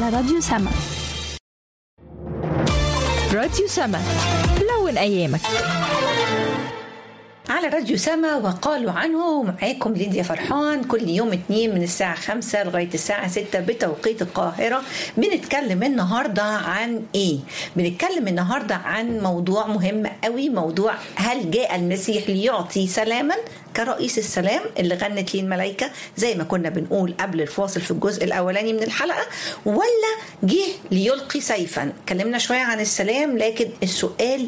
على راديو سما راديو سما لون أيامك على راديو سما وقالوا عنه معاكم ليديا فرحان كل يوم اتنين من الساعة خمسة لغاية الساعة ستة بتوقيت القاهرة بنتكلم النهاردة عن ايه؟ بنتكلم النهاردة عن موضوع مهم قوي موضوع هل جاء المسيح ليعطي سلاما كرئيس السلام اللي غنت ليه الملائكة زي ما كنا بنقول قبل الفاصل في الجزء الأولاني من الحلقة ولا جه ليلقي سيفا اتكلمنا شوية عن السلام لكن السؤال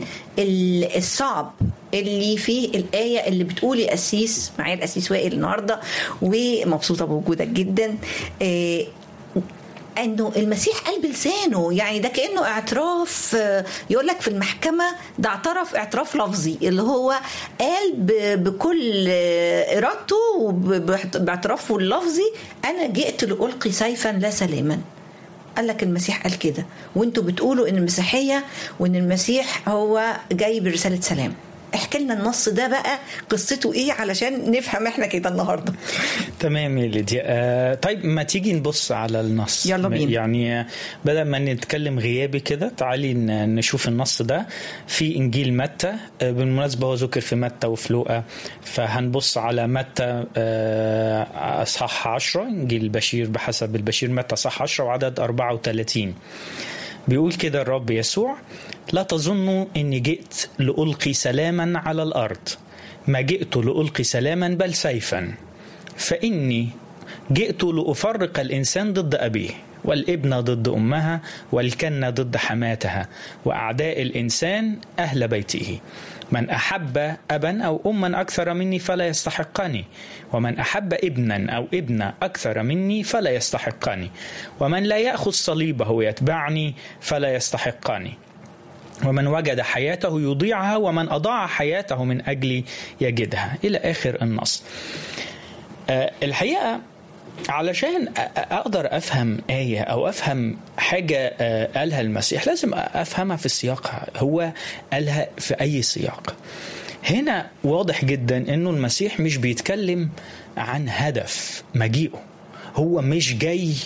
الصعب اللي في الآية اللي بتقولي أسيس معايا الأسيس وائل النهاردة ومبسوطة بوجودك جدا إيه انه المسيح قال بلسانه يعني ده كانه اعتراف يقول لك في المحكمه ده اعترف اعتراف لفظي اللي هو قال بكل ارادته وباعترافه اللفظي انا جئت لالقي سيفا لا سلاما قال لك المسيح قال كده وانتوا بتقولوا ان المسيحيه وان المسيح هو جاي برساله سلام احكي لنا النص ده بقى قصته ايه علشان نفهم احنا كده النهارده تمام يا ليديا آه طيب ما تيجي نبص على النص يلا بينا يعني بدل ما نتكلم غيابي كده تعالي نشوف النص ده في انجيل متى آه بالمناسبه هو ذكر في متى وفي لوقا فهنبص على متى آه اصحاح 10 انجيل البشير بحسب البشير متى صح 10 وعدد 34 بيقول كده الرب يسوع لا تظنوا اني جئت لالقي سلاما على الارض ما جئت لالقي سلاما بل سيفا فاني جئت لافرق الانسان ضد ابيه والابن ضد امها والكنه ضد حماتها واعداء الانسان اهل بيته من احب ابا او اما اكثر مني فلا يستحقني ومن احب ابنا او ابنه اكثر مني فلا يستحقني ومن لا ياخذ صليبه ويتبعني فلا يستحقني ومن وجد حياته يضيعها ومن اضاع حياته من اجلي يجدها الى اخر النص أه الحقيقه علشان اقدر افهم ايه او افهم حاجه قالها المسيح لازم افهمها في سياقها هو قالها في اي سياق هنا واضح جدا انه المسيح مش بيتكلم عن هدف مجيئه هو مش جاي